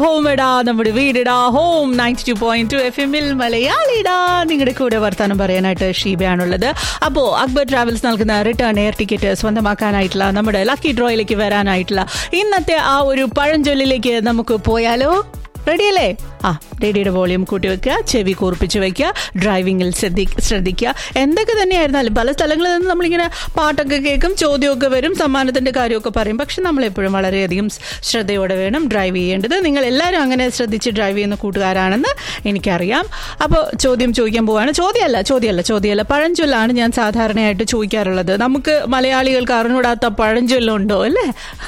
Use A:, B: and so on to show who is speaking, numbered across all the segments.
A: Home എടാ നമ്മുടെ വീടിടാ home ninety two point two F എമ്മിൽ മലയാളിടാ നിങ്ങളുടെ കൂടെ വർത്താനം പറയാനായിട്ട് ഷീബയാണുള്ളത് അപ്പോൾ അക്ബർ ട്രാവൽസ് നൽകുന്ന റിട്ടേൺ എയർ ടിക്കറ്റ് സ്വന്തമാക്കാനായിട്ടുള്ള നമ്മുടെ ലക്കി ഡ്രോയിലേക്ക് വരാനായിട്ടുള്ള ഇന്നത്തെ ആ ഒരു പഴഞ്ചൊല്ലിലേക്ക് നമുക്ക് പോയാലോ റെഡിയല്ലേ ആ റേഡിയോയുടെ വോളിയം കൂട്ടി വെക്കുക ചെവി കൂർപ്പിച്ച് വെക്കുക ഡ്രൈവിങ്ങിൽ ശ്രദ്ധി ശ്രദ്ധിക്കുക എന്തൊക്കെ തന്നെയായിരുന്നാലും പല സ്ഥലങ്ങളിൽ നിന്ന് നമ്മളിങ്ങനെ പാട്ടൊക്കെ കേൾക്കും ചോദ്യമൊക്കെ വരും സമ്മാനത്തിന്റെ കാര്യമൊക്കെ പറയും പക്ഷെ നമ്മളെപ്പോഴും വളരെയധികം ശ്രദ്ധയോടെ വേണം ഡ്രൈവ് ചെയ്യേണ്ടത് നിങ്ങൾ എല്ലാവരും അങ്ങനെ ശ്രദ്ധിച്ച് ഡ്രൈവ് ചെയ്യുന്ന കൂട്ടുകാരാണെന്ന് എനിക്കറിയാം അപ്പോൾ ചോദ്യം ചോദിക്കാൻ പോവാണ് ചോദ്യമല്ല ചോദ്യമല്ല ചോദ്യമല്ല പഴഞ്ചൊല്ലാണ് ഞാൻ സാധാരണയായിട്ട് ചോദിക്കാറുള്ളത് നമുക്ക് മലയാളികൾക്ക് അറിഞ്ഞൂടാത്ത പഴഞ്ചൊല്ലുണ്ടോ അല്ലേ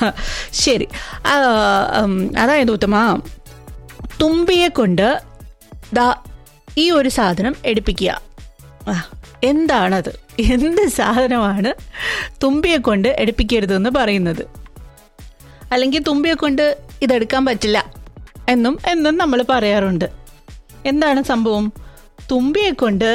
A: ശരി ആ, ഉം, അതായത് ഉത്തമ തുമ്പിയെ കൊണ്ട് ദാ ഈ ഒരു സാധനം എടുപ്പിക്കുക ആ, എന്താണത് എന്ത് സാധനമാണ് തുമ്പിയെ കൊണ്ട് എടുപ്പിക്കരുതെന്ന് പറയുന്നത് അല്ലെങ്കിൽ തുമ്പിയെ കൊണ്ട് ഇതെടുക്കാൻ പറ്റില്ല എന്നും എന്നും നമ്മൾ പറയാറുണ്ട് എന്താണ് സംഭവം തുമ്പിയെ കൊണ്ട്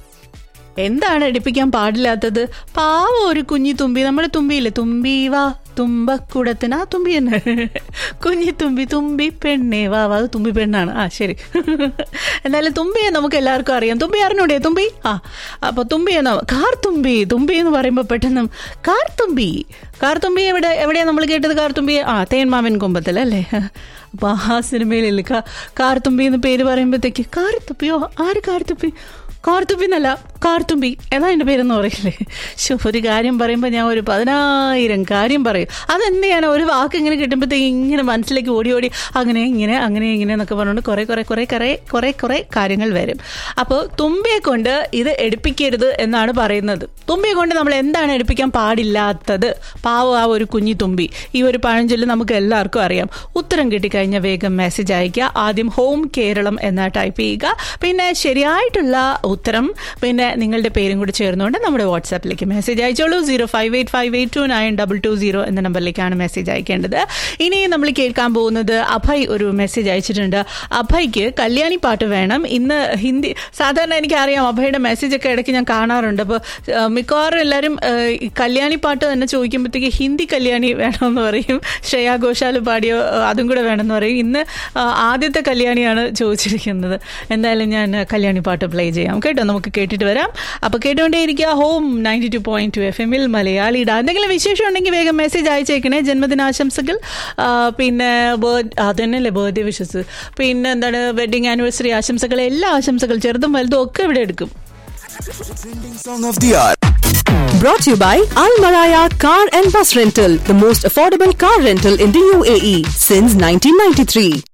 A: എന്താണ് എടുപ്പിക്കാൻ പാടില്ലാത്തത് പാവം ഒരു കുഞ്ഞി തുമ്പി നമ്മുടെ തുമ്പിയില്ലേ തുമ്പി വാ തുമ്പക്കുടത്തിന് ആ തുമ്പി തന്നെ കുഞ്ഞി തുമ്പി തുമ്പി പെണ്ണേ വാ വാ അത് തുമ്പി പെണ്ണാണ് ആ ശരി എന്നാലും തുമ്പിയെ നമുക്ക് എല്ലാവർക്കും അറിയാം തുമ്പി അറിഞ്ഞൂടെ തുമ്പി ആ അപ്പോൾ തുമ്പി എന്ന കാർ തുമ്പി തുമ്പി എന്ന് പറയുമ്പോൾ പെട്ടെന്ന് കാർ തുമ്പി കാർ തുമ്പി എവിടെ എവിടെയാണ് നമ്മൾ കേട്ടത് കാർ തുമ്പി ആ തേന്മാമൻ കൊമ്പത്തിൽ അല്ലേ അപ്പോൾ ആ സിനിമയിലില്ലേ കാ കാർത്തുമ്പി എന്ന് പേര് പറയുമ്പോഴത്തേക്ക് കാർത്തുപ്പിയോ ആര് കാർത്തുപ്പി കാർത്തുമ്പി എന്നല്ല കാർത്തുമ്പി ഏതാ എൻ്റെ പേരെന്ന് പറയില്ലേ ശോ, ഒരു കാര്യം പറയുമ്പോൾ ഞാൻ ഒരു പതിനായിരം കാര്യം പറയും അതെന്ത് ചെയ്യാൻ ഒരു വാക്ക് ഇങ്ങനെ കിട്ടുമ്പോഴത്തേക്ക് ഇങ്ങനെ മനസ്സിലേക്ക് ഓടി ഓടി അങ്ങനെ ഇങ്ങനെ അങ്ങനെ ഇങ്ങനെ എന്നൊക്കെ പറഞ്ഞുകൊണ്ട് കുറേ കുറേ കുറേ കുറേ കുറേ കുറേ കാര്യങ്ങൾ വരും അപ്പോൾ തുമ്പിയെ കൊണ്ട് ഇത് എടുപ്പിക്കരുത് എന്നാണ് പറയുന്നത് തുമ്പിയെ കൊണ്ട് നമ്മൾ എന്താണ് എടുപ്പിക്കാൻ പാടില്ലാത്തത് പാവം ആ ഒരു കുഞ്ഞി തുമ്പി ഈ ഒരു പഴഞ്ചൊല്ല് നമുക്ക് എല്ലാവർക്കും അറിയാം ഉത്തരം കിട്ടിക്കഴിഞ്ഞാൽ വേഗം മെസ്സേജ് അയക്കുക ആദ്യം ഹോം കേരളം എന്ന് ടൈപ്പ് ചെയ്യുക പിന്നെ ശരിയായിട്ടുള്ള ഉത്തരം പിന്നെ നിങ്ങളുടെ പേരും കൂടി ചേർന്നുകൊണ്ട് നമ്മുടെ വാട്സാപ്പിലേക്ക് മെസ്സേജ് അയച്ചോളൂ zero five eight five eight two nine double two zero എന്ന നമ്പറിലേക്കാണ് മെസ്സേജ് അയക്കേണ്ടത് ഇനി നമ്മൾ കേൾക്കാൻ പോകുന്നത് അഭയ് ഒരു മെസ്സേജ് അയച്ചിട്ടുണ്ട് അഭയ്ക്ക് കല്യാണി പാട്ട് വേണം ഇന്ന് ഹിന്ദി സാധാരണ എനിക്കറിയാം അഭയുടെ മെസ്സേജ് ഒക്കെ ഇടയ്ക്ക് ഞാൻ കാണാറുണ്ട് അപ്പോൾ മിക്കവാറും എല്ലാവരും ആ, ഈ കല്യാണി പാട്ട് തന്നെ ചോദിക്കുമ്പോഴത്തേക്ക് ഹിന്ദി കല്യാണി വേണമെന്ന് പറയും ശ്രേയാ ഘോഷാൽ പാടിയോ ആ, അതും കൂടെ വേണമെന്ന് പറയും ഇന്ന് ആ, ആദ്യത്തെ കല്യാണിയാണ് ചോദിച്ചിരിക്കുന്നത് എന്തായാലും ഞാൻ കല്യാണി പാട്ട് പ്ലേ ചെയ്യാം കേട്ടോ നമുക്ക് കേട്ടിട്ട് വരാം അപ്പോൾ കേട്ടുകൊണ്ടേയിരിക്കുക home ninety two point two F എമ്മിൽ മലയാളിയുടെ എന്തെങ്കിലും വിശേഷം ഉണ്ടെങ്കിൽ വേഗം മെസ്സേജ് അയച്ചേക്കണേ ജന്മദിനാശംസകൾ ആ, പിന്നെ ബേർഡ് അതന്നെയല്ലേ ബർത്ത്ഡേ വിഷസ് പിന്നെ എന്താണ് വെഡിങ് ആനിവേഴ്സറി ആശംസകൾ എല്ലാ ആശംസകൾ ചെറുതും വലുതും ഒക്കെ ഇവിടെ എടുക്കും
B: Trending song of the hour.
C: Brought to you by Al Maraya Car and Bus Rental, the most affordable car rental in the UAE since 1993.